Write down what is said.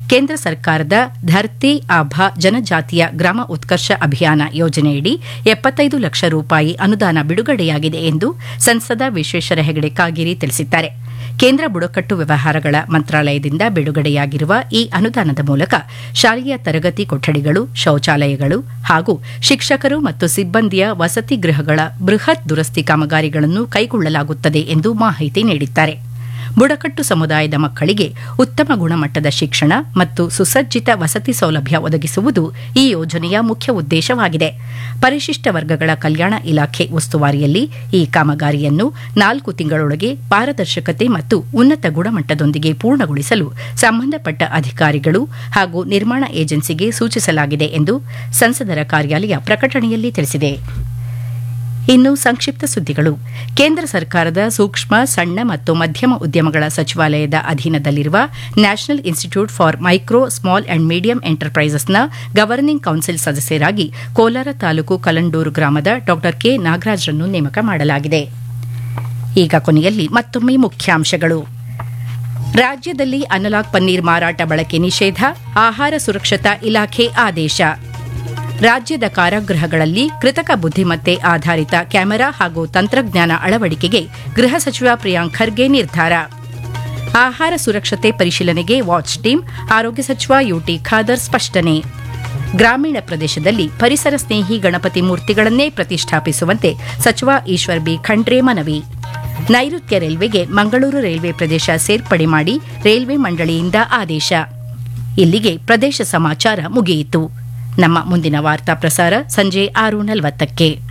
ಕೇಂದ್ರ ಸರ್ಕಾರದ ಧರ್ತಿ ಆಭಾ ಜನಜಾತಿಯ ಗ್ರಾಮ ಉತ್ಕರ್ಷ ಅಭಿಯಾನ ಯೋಜನೆಯಡಿ ಎಪ್ಪತ್ತೈದು ಲಕ್ಷ ರೂಪಾಯಿ ಅನುದಾನ ಬಿಡುಗಡೆಯಾಗಿದೆ ಎಂದು ಸಂಸದ ವಿಶ್ವೇಶ್ವರ ಹೆಗಡೆ ಕಾಗೇರಿ ತಿಳಿಸಿದ್ದಾರೆ ಕೇಂದ್ರ ಬುಡಕಟ್ಟು ವ್ಯವಹಾರಗಳ ಮಂತ್ರಾಲಯದಿಂದ ಬಿಡುಗಡೆಯಾಗಿರುವ ಈ ಅನುದಾನದ ಮೂಲಕ ಶಾಲೆಯ ತರಗತಿ ಕೊಠಡಿಗಳು ಶೌಚಾಲಯಗಳು ಹಾಗೂ ಶಿಕ್ಷಕರು ಮತ್ತು ಸಿಬ್ಬಂದಿಯ ವಸತಿ ಗೃಹಗಳ ಬೃಹತ್ ದುರಸ್ತಿ ಕಾಮಗಾರಿಗಳನ್ನು ಕೈಗೊಳ್ಳಲಾಗುತ್ತದೆ ಎಂದು ಮಾಹಿತಿ ನೀಡಿದ್ದಾರೆ ಬುಡಕಟ್ಟು ಸಮುದಾಯದ ಮಕ್ಕಳಿಗೆ ಉತ್ತಮ ಗುಣಮಟ್ಟದ ಶಿಕ್ಷಣ ಮತ್ತು ಸುಸಜ್ಜಿತ ವಸತಿ ಸೌಲಭ್ಯ ಒದಗಿಸುವುದು ಈ ಯೋಜನೆಯ ಮುಖ್ಯ ಉದ್ದೇಶವಾಗಿದೆ ಪರಿಶಿಷ್ಟ ವರ್ಗಗಳ ಕಲ್ಯಾಣ ಇಲಾಖೆ ಉಸ್ತುವಾರಿಯಲ್ಲಿ ಈ ಕಾಮಗಾರಿಯನ್ನು ನಾಲ್ಕು ತಿಂಗಳೊಳಗೆ ಪಾರದರ್ಶಕತೆ ಮತ್ತು ಉನ್ನತ ಗುಣಮಟ್ಟದೊಂದಿಗೆ ಪೂರ್ಣಗೊಳಿಸಲು ಸಂಬಂಧಪಟ್ಟ ಅಧಿಕಾರಿಗಳು ಹಾಗೂ ನಿರ್ಮಾಣ ಏಜೆನ್ಸಿಗೆ ಸೂಚಿಸಲಾಗಿದೆ ಎಂದು ಸಂಸದರ ಕಾರ್ಯಾಲಯ ಪ್ರಕಟಣೆಯಲ್ಲಿ ತಿಳಿಸಿದೆ ಇನ್ನು ಸಂಕ್ಷಿಪ್ತ ಸುದ್ದಿಗಳು ಕೇಂದ್ರ ಸರ್ಕಾರದ ಸೂಕ್ಷ್ಮ ಸಣ್ಣ ಮತ್ತು ಮಧ್ಯಮ ಉದ್ಯಮಗಳ ಸಚಿವಾಲಯದ ಅಧೀನದಲ್ಲಿರುವ national institute for micro small and medium ಎಂಟರ್ಪ್ರೈಸಸ್ನ ಗವರ್ನಿಂಗ್ ಕೌನ್ಸಿಲ್ ಸದಸ್ಯರಾಗಿ ಕೋಲಾರ ತಾಲೂಕು ಕಲಂಡೂರು ಗ್ರಾಮದ ಡಾ ಕೆ ನಾಗರಾಜ್ರನ್ನು ನೇಮಕ ಮಾಡಲಾಗಿದೆ ಈಗ ಕೊನೆಯಲ್ಲಿ ಮತ್ತೊಮ್ಮೆ ಮುಖ್ಯಾಂಶಗಳು ರಾಜ್ಯದಲ್ಲಿ ಅನಲಾಗ್ ಪನ್ನೀರ್ ಮಾರಾಟ ಬಳಕೆ ನಿಷೇಧ ಆಹಾರ ಸುರಕ್ಷತಾ ಇಲಾಖೆ ಆದೇಶ ರಾಜ್ಯದ ಕಾರಾಗೃಹಗಳಲ್ಲಿ ಕೃತಕ ಬುದ್ದಿಮತ್ತೆ ಆಧಾರಿತ ಕ್ಯಾಮೆರಾ ಹಾಗೂ ತಂತ್ರಜ್ಞಾನ ಅಳವಡಿಕೆಗೆ ಗೃಹ ಸಚಿವ ಪ್ರಿಯಾಂಕ್ ಖರ್ಗೆ ನಿರ್ಧಾರ ಆಹಾರ ಸುರಕ್ಷತೆ ಪರಿಶೀಲನೆಗೆ ವಾಚ್ ಟೀಮ್ ಆರೋಗ್ಯ ಸಚಿವ ಯುಟಿ ಖಾದರ್ ಸ್ಪಷ್ಟನೆ ಗ್ರಾಮೀಣ ಪ್ರದೇಶದಲ್ಲಿ ಪರಿಸರ ಸ್ನೇಹಿ ಗಣಪತಿ ಮೂರ್ತಿಗಳನ್ನೇ ಪ್ರತಿಷ್ಠಾಪಿಸುವಂತೆ ಸಚಿವ ಈಶ್ವರ್ ಬಿ ಖಂಡ್ರೆ ಮನವಿ ನೈಋತ್ಯ ರೈಲ್ವೆಗೆ ಮಂಗಳೂರು ರೈಲ್ವೆ ಪ್ರದೇಶ ಸೇರ್ಪಡೆ ಮಾಡಿ ರೈಲ್ವೆ ಮಂಡಳಿಯಿಂದ ಆದೇಶ ಇಲ್ಲಿಗೆ ಪ್ರದೇಶ ಸಮಾಚಾರ ಮುಗಿಯಿತು ನಮ್ಮ ಮುಂದಿನ ವಾರ್ತಾ ಪ್ರಸಾರ ಸಂಜೆ ಆರು ನಲವತ್ತಕ್ಕೆ